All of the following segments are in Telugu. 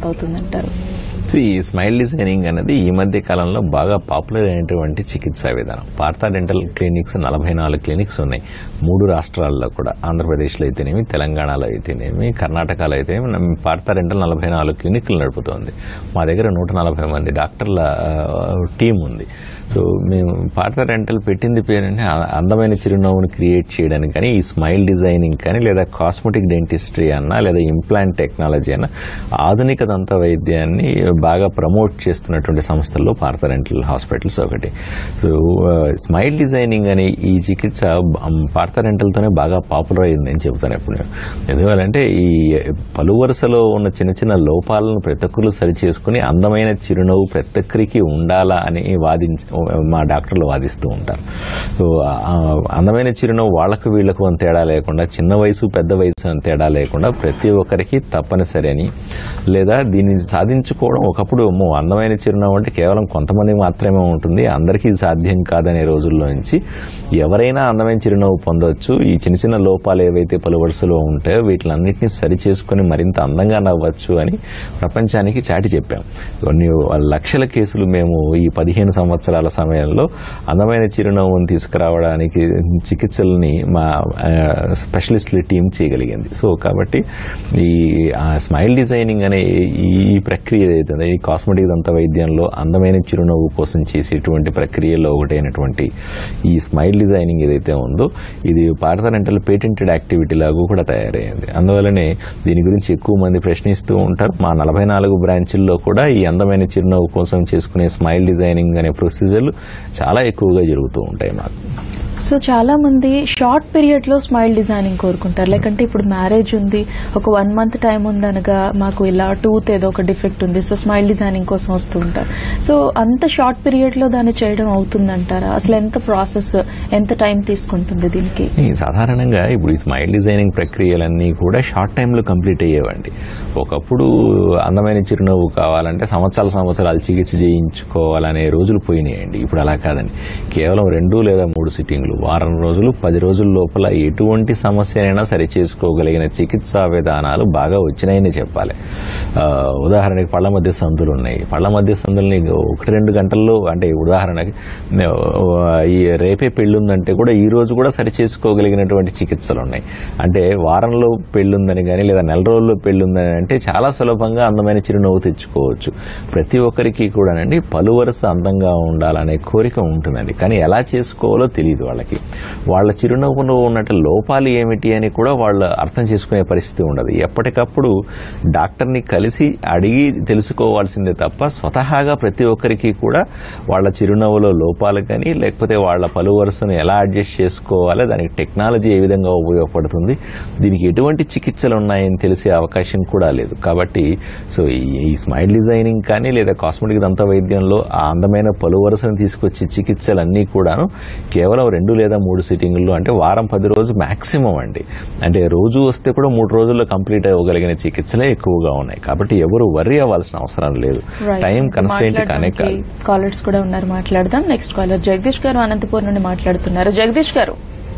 అవుతుందంటారు ఈ స్మైల్ డిజైనింగ్ అనేది ఈ మధ్య కాలంలో బాగా పాపులర్ అయినటువంటి చికిత్సా విధానం పార్థా డెంటల్ క్లినిక్స్ నలభై నాలుగు క్లినిక్స్ ఉన్నాయి మూడు రాష్ట్రాల్లో కూడా ఆంధ్రప్రదేశ్లో అయితేనేమి తెలంగాణలో అయితేనేమి కర్ణాటకలో అయితేనేమి నమ్ పార్థా డెంటల్ నలభై నాలుగు క్లినిక్లు నడుపుతోంది మా దగ్గర నూట నలభై మంది డాక్టర్ల టీం ఉంది సో మేము పార్థ రెంటల్ పెట్టింది పేరంటే ఆ- అందమైన చిరునవ్వుని క్రియేట్ చేయడానికి కానీ ఈ స్మైల్ డిజైనింగ్ కానీ లేదా కాస్మెటిక్ డెంటిస్ట్రీ అన్నా లేదా ఇంప్లాంట్ టెక్నాలజీ అన్నా ఆధునిక దంత వైద్యాన్ని బాగా ప్రమోట్ చేస్తున్నటువంటి సంస్థల్లో పార్థ రెంటల్ హాస్పిటల్స్ ఒకటి సో ఆ, స్మైల్ డిజైనింగ్ అనే ఈ చికిత్స బ- పార్థ రెంటల్తోనే బాగా పాపులర్ అయింది అని చెబుతాను ఎప్పుడు నేను ఎందువల్లంటే ఈ పలు వరుసలో ఉన్న చిన్న చిన్న లోపాలను ప్రతి ఒక్కరు సరి చేసుకుని అందమైన చిరునవ్వు ప్రతి ఒక్కరికి ఉండాలా అని వాదించ మా డాక్టర్లు వాదిస్తూ ఉంటారు సో ఆ అందమైన చిరునవ్వు వాళ్ళకు వీళ్ళకు అని తేడా లేకుండా చిన్న వయసు పెద్ద వయసు అని తేడా లేకుండా ప్రతి ఒక్కరికి తప్పనిసరి అని లేదా దీన్ని సాధించుకోవడం ఒకప్పుడు అమ్మో అందమైన చిరునవ్వు అంటే కేవలం కొంతమంది మాత్రమే ఉంటుంది అందరికీ సాధ్యం కాదనే రోజుల్లో నుంచి ఎవరైనా అందమైన చిరునవ్వు పొందొచ్చు ఈ చిన్న చిన్న లోపాలు ఏవైతే పలు వరుసలో ఉంటాయో వీటిలన్నింటినీ సరి చేసుకుని మరింత అందంగా నవ్వచ్చు అని ప్రపంచానికి చాటి చెప్పాం కొన్ని లక్షల కేసులు మేము ఈ పదిహేను సంవత్సరాల సమయంలో అందమైన చిరునవ్వును తీసుకురావడానికి చికిత్సల్ని మా ఆ, స్పెషలిస్టుల టీం చేయగలిగింది సో కాబట్టి ఈ ఆ స్మైల్ డిజైనింగ్ అనే ఈ ఈ ప్రక్రియ ఏదైతే ఉందో, ఈ కాస్మెటిక్ దంత వైద్యంలో అందమైన చిరునవ్వు కోసం చేసేటువంటి ప్రక్రియలో ఒకటైనటువంటి ఈ స్మైల్ డిజైనింగ్ ఏదైతే ఉందో ఇది భారత రెంటల్ పేటెంటెడ్ యాక్టివిటీ లాగా కూడా తయారైంది అందువల్లనే దీని గురించి ఎక్కువ మంది ప్రశ్నిస్తూ ఉంటారు మా నలభై నాలుగు బ్రాంచుల్లో కూడా ఈ అందమైన చిరునవ్వు కోసం చేసుకునే స్మైల్ డిజైనింగ్ అనే ప్రొసీజర్లు చాలా ఎక్కువగా జరుగుతూ ఉంటాయి మాకు సో చాలా మంది షార్ట్ పీరియడ్ లో స్మైల్ డిజైనింగ్ కోరుకుంటారు లేకంటే ఇప్పుడు మ్యారేజ్ ఉంది ఒక వన్ మంత్ టైం ఉందనగా మాకు ఇలా టూత్ ఏదో ఒక డిఫెక్ట్ ఉంది సో స్మైల్ డిజైనింగ్ కోసం వస్తూ ఉంటారు సో అంత షార్ట్ పీరియడ్ లో దాన్ని చేయడం అవుతుందంటారా అసలు ఎంత ప్రాసెస్ ఎంత టైం తీసుకుంటుంది దీనికి ఈ సాధారణంగా ఇప్పుడు ఈ స్మైల్ డిజైనింగ్ ప్రక్రియలన్నీ కూడా షార్ట్ టైంలో కంప్లీట్ అయ్యేవండి ఒకప్పుడు అందమైన చిరునవ్వు కావాలంటే సంవత్సరాల సంవత్సరాలు చికిత్స చేయించుకోవాలనే రోజులు పోయినాయండి ఇప్పుడు అలా కాదండి కేవలం రెండు లేదా మూడు సిట్టింగ్లు వారం రోజులు పది రోజుల లోపల ఎటువంటి సమస్యనైనా సరి చేసుకోగలిగిన చికిత్సా విధానాలు బాగా వచ్చినాయని చెప్పాలి ఆ, ఉదాహరణకి పళ్ళ మధ్య సందులు ఉన్నాయి పళ్ళ మధ్య సందుల్ని ఒకటి రెండు గంటల్లో అంటే ఉదాహరణకి ఆ, ఈ రేపే పెళ్ళుందంటే కూడా ఈ రోజు కూడా సరి చేసుకోగలిగినటువంటి చికిత్సలు ఉన్నాయి అంటే వారంలో పెళ్ళుందని కానీ లేదా నెల రోజుల్లో పెళ్ళుందని అంటే చాలా సులభంగా అందమైన చిరునవ్వు తెచ్చుకోవచ్చు ప్రతి ఒక్కరికి కూడానండి పలు వరుస అందంగా ఉండాలనే కోరిక ఉంటుందండి కానీ ఎలా చేసుకోవాలో తెలియదు వాళ్ళకి వాళ్ళ చిరునవ్వులో ఉన్నట్టు లోపాలు ఏమిటి అని కూడా వాళ్ళు అర్థం చేసుకునే పరిస్థితి ఉండదు ఎప్పటికప్పుడు డాక్టర్ని కలిసి అడిగి తెలుసుకోవాల్సిందే తప్ప స్వతహాగా ప్రతి ఒక్కరికి కూడా వాళ్ళ చిరునవ్వులో లోపాలు కానీ లేకపోతే వాళ్ళ పలు వరుసను ఎలా అడ్జస్ట్ చేసుకోవాలి దానికి టెక్నాలజీ ఏ విధంగా ఉపయోగపడుతుంది దీనికి ఎటువంటి చికిత్సలు ఉన్నాయని తెలిసే అవకాశం కూడా లేదు కాబట్టి సో ఈ- ఈ స్మైల్ డిజైనింగ్ కానీ లేదా కాస్మెటిక్ దంత వైద్యంలో ఆ అందమైన పలు వరుసను తీసుకొచ్చే చికిత్సలన్నీ కూడాను కేవలం రెండు లేదా మూడు సిట్టింగుల్లో అంటే వారం పది రోజు మాక్సిమం అండి అంటే రోజు వస్తే కూడా మూడు రోజుల్లో కంప్లీట్ అవ్వగలిగిన చికిత్సలే ఎక్కువగా ఉన్నాయి కాబట్టి ఎవరు వర్రీ అవ్వాల్సిన అవసరం లేదు టైం కన్స్టెంట్ కానే కాదు కాలర్స్ కూడా ఉన్నారు మాట్లాడదాం నెక్స్ట్ కాలర్ జగదీష్ గారు అనంతపూర్ నుండి మాట్లాడుతున్నారు జగదీష్ గారు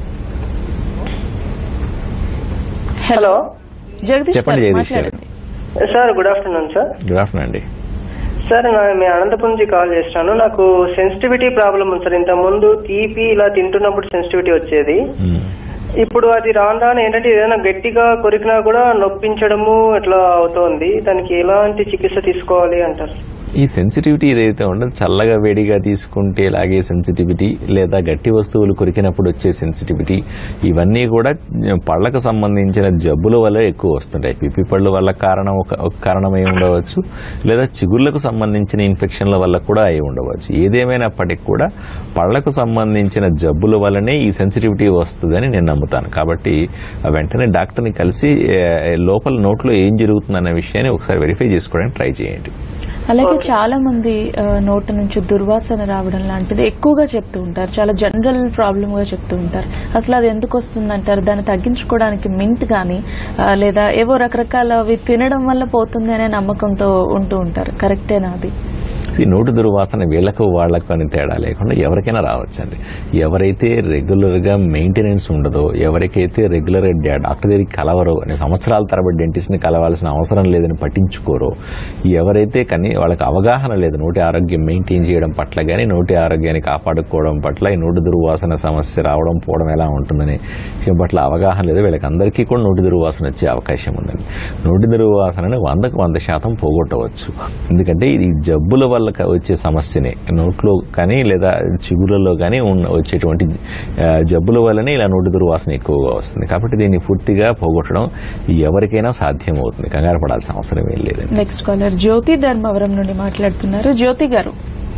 హలో జగదీష్ చెప్పండి గారు జగదీష్ గారు. మాట్లాడండి sir good afternoon sir good afternoon అండి సార్ నా- మీ అనంతపురం నుంచి కాల్ చేస్తాను నాకు సెన్సిటివిటీ ప్రాబ్లం ఉంది సార్ ఇంత ముందు తీపి ఇలా తింటున్నప్పుడు సెన్సిటివిటీ వచ్చేది మ్మ్. ఇప్పుడు అది రాను రాను ఏంటంటే ఏదైనా గట్టిగా కొరికినా కూడా నొప్పించడము ఇట్లా అవుతోంది దానికి ఎలాంటి చికిత్స తీసుకోవాలి అంటారు ఈ సెన్సిటివిటీ ఏదైతే ఉండదో చల్లగా వేడిగా తీసుకుంటే లాగే సెన్సిటివిటీ లేదా గట్టి వస్తువులు కొరికినప్పుడు వచ్చే సెన్సిటివిటీ ఇవన్నీ కూడా పళ్ళకు సంబంధించిన జబ్బుల వల్ల ఎక్కువ వస్తుంటాయి పిపి పళ్ళు వల్ల కారణం ఒక ఒక కారణమై ఉండవచ్చు లేదా చిగుళ్లకు సంబంధించిన ఇన్ఫెక్షన్ల వల్ల కూడా అయి ఉండవచ్చు ఏదేమైనప్పటికీ కూడా పళ్ళకు సంబంధించిన జబ్బుల వల్లనే ఈ సెన్సిటివిటీ వస్తుందని నేను నమ్ముతాను కాబట్టి ఆ వెంటనే డాక్టర్ని కలిసి ఏ, లోపల నోట్లో ఏం జరుగుతుందన్న విషయాన్ని ఒకసారి వెరిఫై చేసుకోవడానికి ట్రై చేయండి అలాగే చాలా మంది ఆ, నోటి నుంచి దుర్వాసన రావడం లాంటిది ఎక్కువగా చెప్తూ ఉంటారు చాలా జనరల్ ప్రాబ్లమ్ గా చెప్తూ ఉంటారు అసలు అది ఎందుకు వస్తుందంటారు దాన్ని తగ్గించుకోవడానికి మింట్ గానీ ఆ, లేదా ఏవో రకరకాల అవి తినడం వల్ల పోతుంది అనే నమ్మకంతో ఉంటూ ఉంటారు కరెక్టేనా అది ఈ నోటి దుర్వాసన వీళ్ళకు వాళ్లకు అని తేడా లేకుండా ఎవరికైనా రావచ్చండి ఎవరైతే రెగ్యులర్గా మెయింటెనెన్స్ ఉండదో ఎవరికైతే రెగ్యులర్గా డాక్టర్ దగ్గరికి కలవరో అని సంవత్సరాల తరబడి డెంటిస్ట్ని కలవాల్సిన అవసరం లేదని పట్టించుకోరో ఎవరైతే కానీ వాళ్ళకి అవగాహన లేదు నోటి ఆరోగ్యం మెయింటైన్ చేయడం పట్ల కానీ నోటి ఆరోగ్యాన్ని కాపాడుకోవడం పట్ల ఈ నోటి దుర్వాసన సమస్య రావడం పోవడం ఎలా ఉంటుందని విషయం పట్ల అవగాహన లేదు వీళ్ళకి అందరికీ కూడా నోటి దుర్వాసన వచ్చే అవకాశం ఉందండి నోటి దుర్వాసనని వందకు వంద శాతం పోగొట్టవచ్చు ఎందుకంటే ఇది జబ్బుల వల్ల క- వచ్చే సమస్యనే నోట్లో కానీ లేదా చిగుళ్ళలో కానీ ఉన్న వచ్చేటువంటి ఆ, జబ్బుల వల్లనే ఇలా నోటి దుర్వాసన ఎక్కువగా వస్తుంది కాబట్టి దీన్ని పూర్తిగా పోగొట్టడం ఎవరికైనా సాధ్యమవుతుంది కంగారు పడాల్సిన అవసరం ఏం లేదండి నెక్స్ట్ కాలర్ జ్యోతి ధర్మవరం నుండి మాట్లాడుతున్నారు జ్యోతి గారు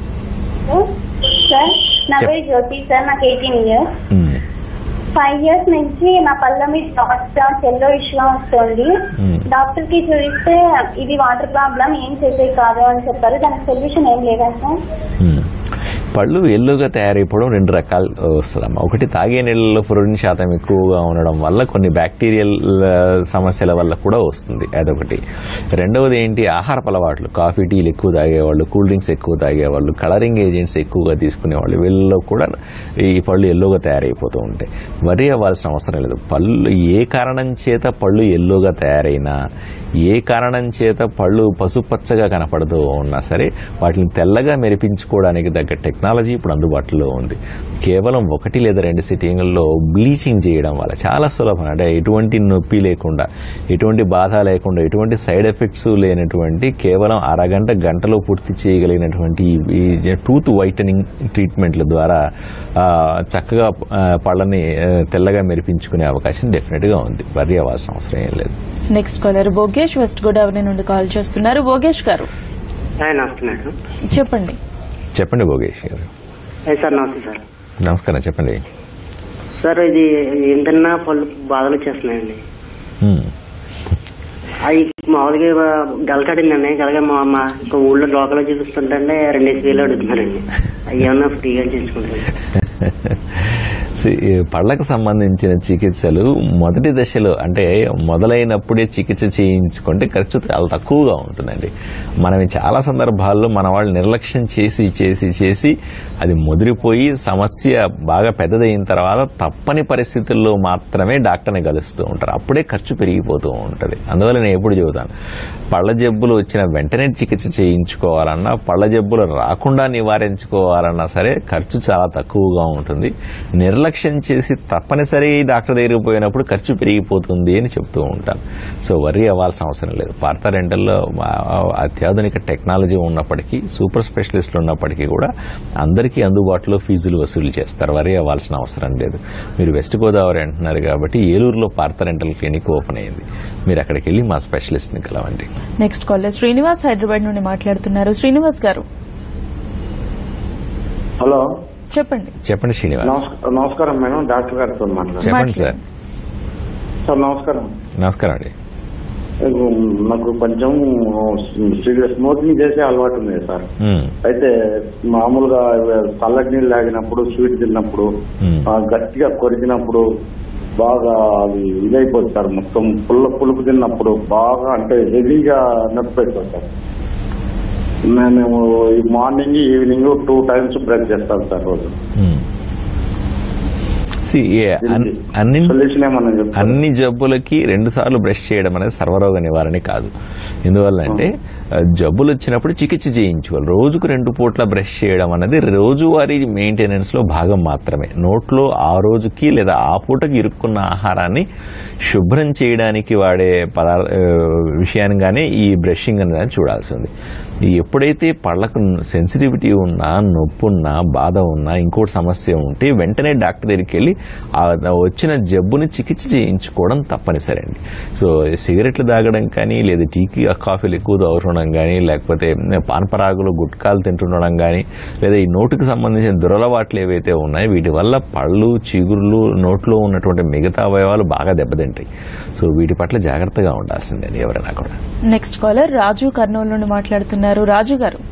సార్ నా పేరు జ్యోతి సార్ నాకు eighteen years um, five years నుంచి నా పళ్ళ మీద డాట్ ఎల్లో ఇష్యూగా వస్తుంది Hmm. డాక్టర్ కి చూపిస్తే ఇది వాటర్ ప్రాబ్లం ఏం చేసేది కాదు అని చెప్పారు దానికి సొల్యూషన్ ఏం లేదా సార్ ఉమ్. పళ్ళు ఎల్లుగా తయారైపోవడం రెండు రకాలు వస్తుందమ్మా ఒకటి తాగే నీళ్ళలో ఫ్లోరిన్ శాతం ఎక్కువగా ఉండడం వల్ల కొన్ని బ్యాక్టీరియల్ ఆ, సమస్యల వల్ల కూడా వస్తుంది అదొకటి రెండవది ఏంటి ఆహారపు అలవాట్లు కాఫీ టీలు ఎక్కువ తాగేవాళ్ళు కూల్ డ్రింక్స్ ఎక్కువ తాగేవాళ్ళు కలరింగ్ ఏజెంట్స్ ఎక్కువగా తీసుకునేవాళ్ళు వీళ్ళలో కూడా ఈ పళ్ళు ఎల్లోగా తయారైపోతూ ఉంటాయి వరి అవ్వాల్సిన అవసరం లేదు పళ్ళు ఏ కారణం చేత పళ్ళు ఎల్లోగా తయారైనా ఏ కారణం చేత పళ్ళు పసుపచ్చగా కనపడుతూ ఉన్నా సరే వాటిని తెల్లగా మెరిపించుకోవడానికి తగ్గ టెక్నాలజీ ఇప్పుడు అందుబాటులో ఉంది కేవలం ఒకటి లేదా రెండు సిట్టింగుల్లో బ్లీచింగ్ చేయడం వల్ల చాలా సులభం అంటే ఎటువంటి నొప్పి లేకుండా ఎటువంటి బాధ లేకుండా ఎటువంటి సైడ్ ఎఫెక్ట్స్ లేనటువంటి కేవలం అరగంట గంటలో పూర్తి చేయగలిగినటువంటి ఈ టూత్ వైటనింగ్ ట్రీట్మెంట్ల ద్వారా ఆ, చక్కగా ఆ, పళ్ళని ఆ, తెల్లగా మెరిపించుకునే అవకాశం డెఫినెట్గా ఉంది వరి అవ్వాల్సిన అవసరం ఏం లేదు నెక్స్ట్ కాలర్ భోగేష్ వెస్ట్ గోదావరి నుండి కాల్ చేస్తున్నారు భోగేష్ గారు నమస్తే మేడం చెప్పండి చెప్పండి భోగేష్ గారు ఏ సార్ నమస్తే సార్ నమస్కారం చెప్పండి సార్ ఇది ఏంటన్నా పళ్ళు బాధలు వచ్చేస్తున్నాయండి హ్మ్. అవి మామూలుగా గలకడిందండి గలగా మా మా ఇంకా ఊళ్ళో లోకల్లో చూపిస్తుంటే రెండేసి వేలు అడుగుతున్నారండి అవి ఏమన్నా ఫ్రీగా చేసుకుంటారు సి- ఈ పళ్ళకు సంబంధించిన చికిత్సలు మొదటి దశలో అంటే మొదలైనప్పుడే చికిత్స చేయించుకుంటే ఖర్చు చాలా తక్కువగా ఉంటుందండి మనం ఈ చాలా సందర్భాల్లో మన వాళ్ళు నిర్లక్ష్యం చేసి చేసి చేసి అది ముదిరిపోయి సమస్య బాగా పెద్దదైన తర్వాత తప్పని పరిస్థితుల్లో మాత్రమే డాక్టర్ని కలుస్తూ ఉంటారు అప్పుడే ఖర్చు పెరిగిపోతూ ఉంటుంది అందువల్ల నేను ఎప్పుడు చెబుతాను పళ్ళ జబ్బులు వచ్చిన వెంటనే చికిత్స చేయించుకోవాలన్నా పళ్ళ జబ్బులు రాకుండా నివారించుకోవాలన్నా సరే ఖర్చు చాలా తక్కువగా ఉంటుంది నిర్లక్ష్యం చేసి తప్పనిసరి డాక్టర్ దగ్గరికి పోయినప్పుడు ఖర్చు పెరిగిపోతుంది అని చెప్తూ ఉంటాను సో వరీ అవ్వాల్సిన అవసరం లేదు పార్థ రెంటల్లో అత్యాధునిక టెక్నాలజీ ఉన్నప్పటికీ సూపర్ స్పెషలిస్టులు ఉన్నప్పటికీ కూడా అందరికీ అందుబాటులో ఫీజులు వసూలు చేస్తారు వరీ అవ్వాల్సిన అవసరం లేదు మీరు వెస్ట్ గోదావరి అంటున్నారు కాబట్టి ఏలూరులో పార్థ రెంటల్ క్లినిక్ ఓపెన్ అయింది మీరు అక్కడికి వెళ్ళి మా స్పెషలిస్ట్ని కలవండి నెక్స్ట్ కాలర్ శ్రీనివాస్ హైదరాబాద్ నుండి మాట్లాడుతున్నారు శ్రీనివాస్ గారు హలో చెప్పండి చెప్పండి శ్రీనివాస్ నమస్క- నమస్కారం మేడం డాక్టర్ గారితో మాట్లాడారు చెప్పండి సార్ సార్ నమస్కారం నమస్కారం అండి నాకు కొంచెం స్మోకింగ్ చేసే అలవాటు ఉంది సార్ మ్మ్. అయితే మామూలుగా చల్లటి నీళ్ళు తాగినప్పుడు స్వీట్ తిన్నప్పుడు మ్మ్. ఆ, గట్టిగా కొరికినప్పుడు బాగా అది ఇదైపోతుంది సార్ మొత్తం పుల్ల పులుపు తిన్నప్పుడు బాగా అంటే హెవీగా నొప్పి అవుతుంది సార్ నేను ఈ morning evening two times brush చేస్తాను సార్ రోజు మ్మ్. See, ఏ- అన్- అన్ని సొల్యూషన్ ఏమన్నా చెప్తారా? అన్ని జబ్బులకి రెండు సార్లు బ్రష్ చేయడం అనేది సర్వరోగ నివారణ కాదు ఎందువల్ల అంటే ఆ, జబ్బులు వచ్చినప్పుడు చికిత్స చేయించుకోవాలి రోజుకు రెండు పూట్ల బ్రష్ చేయడం అనేది రోజువారీ మెయింటెనెన్స్ లో భాగం మాత్రమే నోట్లో ఆ రోజుకి లేదా ఆ పూటకి ఇరుక్కున్న ఆహారాన్ని శుభ్రం చేయడానికి వాడే పదార్థ విషయానిగానే ఈ బ్రషింగ్ అనేది చూడాల్సి ఉంది ఈ ఎప్పుడైతే పళ్ళకు సెన్సిటివిటీ ఉన్నా నొప్పి ఉన్నా బాధ ఉన్నా ఇంకోటి సమస్య ఉంటే వెంటనే డాక్టర్ దగ్గరికి వెళ్ళి ఆ వచ్చిన జబ్బుని చికిత్స చేయించుకోవడం తప్పనిసరి అండి సో సిగరెట్లు తాగడం కానీ లేదా టీకి కాఫీలు ఎక్కువ తాగడం కానీ లేకపోతే పానపరాగులు గుట్కాలు తింటుండడం కానీ లేదా ఈ నోటికి సంబంధించిన దురలవాట్లు ఏవైతే ఉన్నాయో వీటి వల్ల పళ్ళు చిగురులు నోట్లో ఉన్నటువంటి మిగతా అవయవాలు బాగా దెబ్బతింటాయి సో వీటి పట్ల జాగ్రత్తగా ఉండాల్సిందే ఎవరైనా కూడా నెక్స్ట్ కాలర్ రాజు కర్నూలు నుండి మాట్లాడుతున్నారు రాజు గారు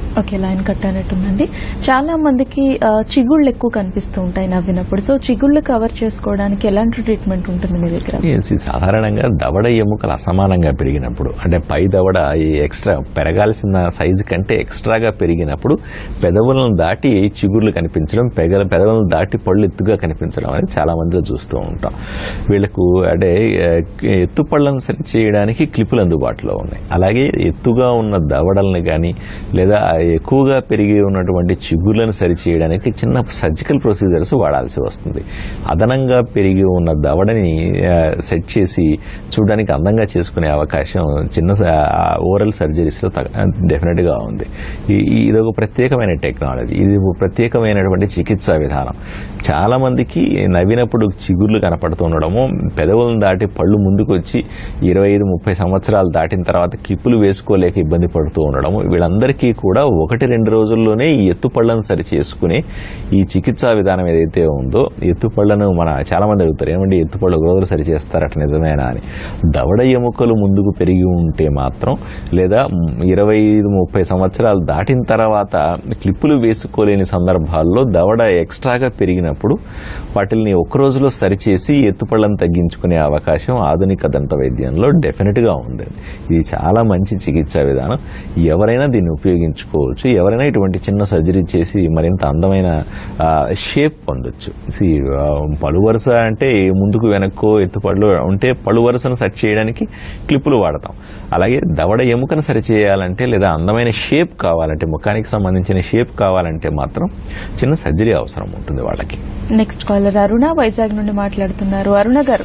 ఓకే లైన్ కట్ అయినట్టుందండి చాలా మందికి ఆ, చిగుళ్ళు ఎక్కువ కనిపిస్తూ ఉంటాయి నవ్వినప్పుడు సో చిగుళ్ళు కవర్ చేసుకోవడానికి ఎలాంటి ట్రీట్మెంట్ ఉంటుంది మీ దగ్గర Yes, ఈ సాధారణంగా దవడ ఎముకలు అసమానంగా పెరిగినప్పుడు అంటే పై దవడ ఈ ఎక్స్ట్రా పెరగాల్సిన సైజు కంటే ఎక్స్ట్రాగా పెరిగినప్పుడు పెదవులను దాటి చిగుర్లు కనిపించడం పెగల పెదవులను దాటి పళ్ళు ఎత్తుగా కనిపించడం అనేది చాలా మందిలో చూస్తూ ఉంటాం వీళ్ళకు అంటే ఆ, ఎత్తు పళ్ళను సరి చేయడానికి క్లిప్పులు అందుబాటులో ఉన్నాయి అలాగే ఎత్తుగా ఉన్న దవడల్ని కానీ లేదా ఎక్కువగా పెరిగి ఉన్నటువంటి చిగుర్లను సరి చేయడానికి చిన్న సర్జికల్ ప్రొసీజర్స్ వాడాల్సి వస్తుంది అదనంగా పెరిగి ఉన్న దవడని ఆ, సెట్ చేసి చూడడానికి అందంగా చేసుకునే అవకాశం చిన్న ఓరల్ సర్జరీస్లో డెఫినెట్ గా ఉంది ఈ- ఈ- ఇది ఒక ప్రత్యేకమైన టెక్నాలజీ ఇది ఒక ప్రత్యేకమైనటువంటి చికిత్సా విధానం చాలా మందికి నవ్వినప్పుడు చిగుర్లు కనపడుతుండడము పెదవులను దాటి పళ్ళు ముందుకు వచ్చి ఇరవై ఐదు ముప్పై సంవత్సరాలు దాటిన తర్వాత క్లిప్పులు వేసుకోలేక ఇబ్బంది పడుతూ ఉండడము వీళ్ళందరికీ కూడా ఒకటి రెండు రోజుల్లోనే ఈ ఎత్తు పళ్ళను సరి చేసుకుని ఈ చికిత్సా విధానం ఏదైతే ఉందో ఎత్తు పళ్ళను మన చాలా మంది అడుగుతారు ఏమండి ఎత్తు పళ్ళు ఒక రోజులు సరి చేస్తారట నిజమేనా అని దవడ ఎముకలు ముందుకు పెరిగి ఉంటే మాత్రం లేదా ఇరవై ఐదు ముప్పై సంవత్సరాలు దాటిన తర్వాత క్లిప్పులు వేసుకోలేని సందర్భాల్లో దవడ ఎక్స్ట్రాగా పెరిగినప్పుడు వాటిని ఒక్క రోజులో సరిచేసి ఎత్తుపళ్ళను తగ్గించుకునే అవకాశం ఆధునిక దంత వైద్యంలో డెఫినెట్ గా ఉంది ఇది చాలా మంచి చికిత్సా విధానం ఎవరైనా దీన్ని ఉపయోగించుకోవచ్చు ఎవరైనా ఇటువంటి చిన్న సర్జరీ చేసి మరింత అందమైన షేప్ పొందొచ్చు See, ఆ, పలు వరుస అంటే ముందుకు వెనక్కో ఎత్తుపళ్ళు ఉంటే పలు వరుసను సెట్ చేయడానికి క్లిప్పులు వాడతాం అలాగే దవడ ఎముకను సరి చేయాలంటే లేదా అందమైన షేప్ కావాలంటే ముఖానికి సంబంధించిన షేప్ కావాలంటే మాత్రం చిన్న సర్జరీ అవసరం ఉంటుంది వాళ్ళకి నెక్స్ట్ కాలర్ అరుణ వైజాగ్ నుండి మాట్లాడుతున్నారు అరుణ గారు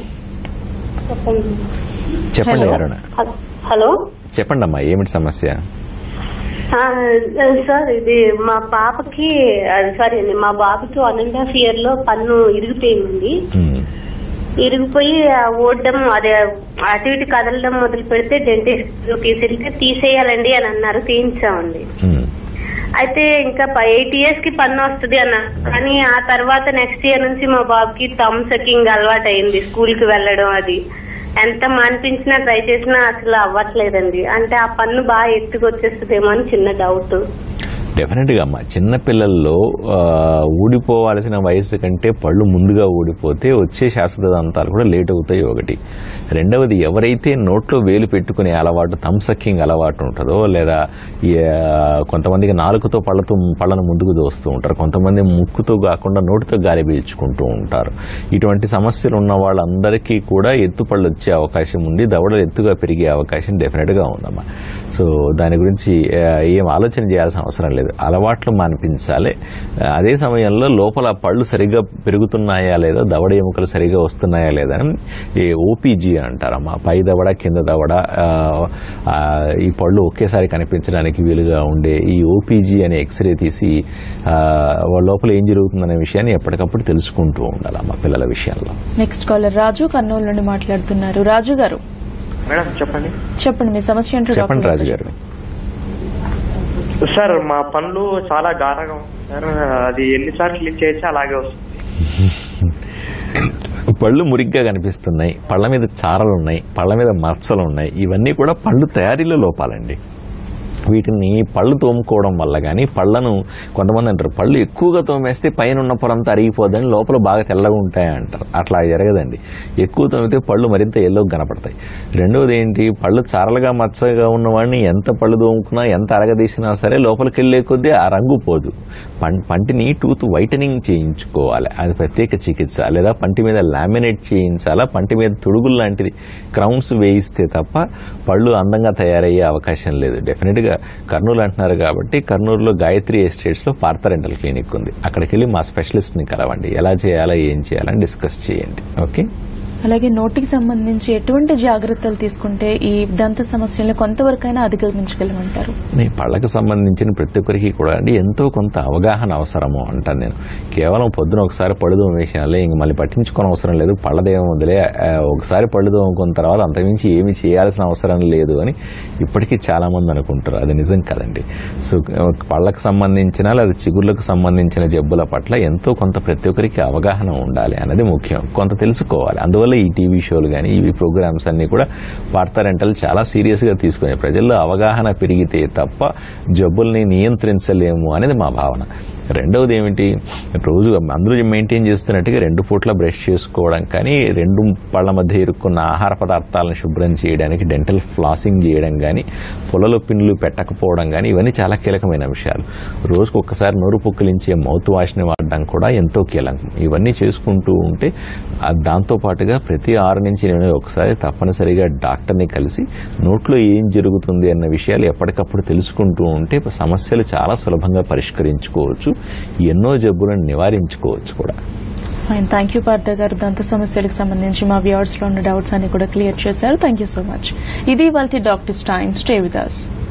చెప్పండి Hello. అరుణ హలో చెప్పండి అమ్మా ఏమిటి సమస్య ఆ, సార్ ఇది మా పాపకి సారీ అండి మా బాబుకి వన్ అండ్ హాఫ్ ఇయర్ లో పన్ను ఇరిగిపోయింది ఉమ్, ఇరిగిపోయి ఆ ఓడడం అదే అటు ఇటు కదలడం మొదలు పెడితే డెంటిస్ట్ తీసుకెళ్తే తీసేయాలండి అని అన్నారు తీయించామండి ఉమ్. అయితే ఇంకా ఎయిట్ ఇయర్స్ కి పన్ను వస్తుంది అన్నారు కానీ ఆ తర్వాత నెక్స్ట్ ఇయర్ నుంచి మా బాబుకి థమ్ సకింగ్ అలవాటు అయింది స్కూల్ కి వెళ్ళడం అది ఎంత మాన్పించినా ట్రై చేసినా అసలు అవ్వట్లేదండి అంటే ఆ పన్ను బాగా ఎత్తుకొచ్చేస్తుందేమో అని చిన్న డౌట్ డెఫినెట్ గా అమ్మా చిన్న పిల్లల్లో ఆ, ఊడిపోవాల్సిన వయసు కంటే పళ్ళు ముందుగా ఊడిపోతే వచ్చే శాశ్వత దంతాలు కూడా లేట్ అవుతాయి ఒకటి రెండవది ఎవరైతే నోట్లో వేలు పెట్టుకునే అలవాటు థమ్సక్కింగ్ అలవాటు ఉంటుందో లేదా ఈ, ఆ, కొంతమందికి నాలుకతో పళ్ళతో పళ్ళను ముందుకు దోస్తూ ఉంటారు కొంతమంది ముక్కుతో కాకుండా నోటితో గాలి పీల్చుకుంటూ ఉంటారు ఇటువంటి సమస్యలు ఉన్న వాళ్ళందరికీ కూడా ఎత్తుపళ్ళు వచ్చే అవకాశం ఉంది దవడలు ఎత్తుగా పెరిగే అవకాశం డెఫినెట్ గా ఉందమ్మా సో దాని గురించి ఆ, ఏం ఆలోచన చేయాల్సిన అవసరం లేదు అలవాట్లు మానిపించాలి ఆ, అదే సమయంలో లోపల పళ్ళు సరిగ్గా పెరుగుతున్నాయా లేదా దవడ ఎముకలు సరిగ్గా వస్తున్నాయా లేదా అని ఈ ఓపీజీ అంటారమ్మా పై దవడ కింద దవడ ఆ, ఆ, ఈ పళ్ళు ఒకేసారి కనిపించడానికి వీలుగా ఉండే ఈ ఓపీజీ అనే ఎక్స్రే తీసి ఆ, వాళ్ళ లోపల ఏం జరుగుతుందనే విషయాన్ని ఎప్పటికప్పుడు తెలుసుకుంటూ ఉండాలమ్మా పిల్లల విషయంలో నెక్స్ట్ కాలర్ రాజు కర్నూలు నుండి మాట్లాడుతున్నారు రాజు గారు మేడం చెప్పండి చెప్పండి మీ సమస్య ఏంటో చెప్పండి డాక్టర్ రాజు గారు. గారు సార్ మా పనులు చాలా గాఢంగా ఉంది సార్ అది ఎన్నిసార్లు క్లీన్ చేయొచ్చు అలాగే వస్తుంది పళ్ళు మురిగ్గా కనిపిస్తున్నాయి పళ్ళ మీద చారలు ఉన్నాయి పళ్ళ మీద మచ్చలు ఉన్నాయి ఇవన్నీ కూడా పళ్ళు తయారీలో లోపాలండి వీటిని పళ్ళు తోముకోవడం వల్ల కానీ పళ్ళను కొంతమంది అంటారు పళ్ళు ఎక్కువగా తోమేస్తే పైన ఉన్న పొరంతా అరిగిపోదని లోపల బాగా తెల్లగా ఉంటాయి అంటారు అట్లా జరగదండి ఎక్కువ తోమితే పళ్ళు మరింత ఎల్లోకి కనపడతాయి రెండవది ఏంటి పళ్ళు చారలుగా మచ్చగా ఉన్నవాడిని ఎంత పళ్ళు తోముకున్నా ఎంత అరగదీసినా సరే లోపలికి వెళ్ళే కొద్దీ ఆ రంగు పోదు పం- పంటిని టూత్ వైటనింగ్ చేయించుకోవాలి అది ప్రత్యేక చికిత్స లేదా పంటి మీద లామినేట్ చేయించాలా పంటి మీద తొడుగులు లాంటిది క్రౌన్స్ వేయిస్తే తప్ప పళ్ళు అందంగా తయారయ్యే అవకాశం లేదు డెఫినెట్ గా కర్నూలు అంటున్నారు కాబట్టి కర్నూలులో గాయత్రి ఎస్టేట్స్ లో పార్థరెంటల్ క్లినిక్ ఉంది అక్కడికి వెళ్ళి మా స్పెషలిస్ట్ ని కలవండి ఎలా చేయాలా ఏం చేయాలని డిస్కస్ చేయండి ఓకే అలాగే నోటికి సంబంధించి ఎటువంటి జాగ్రత్తలు తీసుకుంటే ఈ దంత సమస్యలను కొంతవరకైనా అధిగమించగలమంటారు మీ పళ్ళకు సంబంధించిన ప్రతి ఒక్కరికి కూడా అండి ఎంతో కొంత అవగాహన అవసరము అంటాను నేను కేవలం పొద్దున ఒకసారి పళ్ళు తోమేసినాలే ఇంక మళ్ళీ పట్టించుకోని అవసరం లేదు పళ్ళదేమో వదిలే ఆ, ఒకసారి పళ్ళు తోముకున్న తర్వాత అంతకుమించి ఏమి చేయాల్సిన అవసరం లేదు అని ఇప్పటికీ చాలా మంది అనుకుంటారు అది నిజం కదండి సో పళ్ళకు సంబంధించిన లేదా చిగుర్లకు సంబంధించిన జబ్బుల పట్ల ఎంతో కొంత ప్రతి ఒక్కరికి అవగాహన ఉండాలి అనేది ముఖ్యం కొంత తెలుసుకోవాలి అందువల్ల వల్ల ఈ టీవీ షోలు కానీ ఇవి ప్రోగ్రామ్స్ అన్ని కూడా వార్తా రెంటలు చాలా సీరియస్ గా తీసుకునే ప్రజల్లో అవగాహన పెరిగితే తప్ప జబ్బుల్ని నియంత్రించలేము అనేది మా భావన రెండవది ఏమిటి రోజు అందరూ మెయింటైన్ చేస్తున్నట్టుగా రెండు పూట్ల బ్రష్ చేసుకోవడం కానీ రెండు పళ్ళ మధ్య ఇరుక్కున్న ఆహార పదార్థాలను శుభ్రం చేయడానికి డెంటల్ ఫ్లాసింగ్ చేయడం కానీ పొలలో పిన్నులు పెట్టకపోవడం కానీ ఇవన్నీ చాలా కీలకమైన విషయాలు రోజుకు ఒక్కసారి నోరు పుక్కిలించే మౌత్ వాష్ని వాడడం కూడా ఎంతో కీలకం ఇవన్నీ చేసుకుంటూ ఉంటే ఆ దాంతో పాటుగా ప్రతి ఆరు నుంచి ఎనిమిది ఒకసారి తప్పనిసరిగా డాక్టర్ని కలిసి నోట్లో ఏం జరుగుతుంది అన్న విషయాలు ఎప్పటికప్పుడు తెలుసుకుంటూ ఉంటే సమస్యలు చాలా సులభంగా పరిష్కరించుకోవచ్చు ఎన్నో జబ్బులను నివారించుకోవచ్చు కూడా ఫైన్ థ్యాంక్ యూ పార్థ గారు దంత సమస్యలకు సంబంధించి మా వ్యూవర్స్ లో ఉన్న డౌట్స్ అన్ని కూడా క్లియర్ చేశారు థ్యాంక్ యూ సో మచ్ ఇది వాళ్ళ doctors time stay with us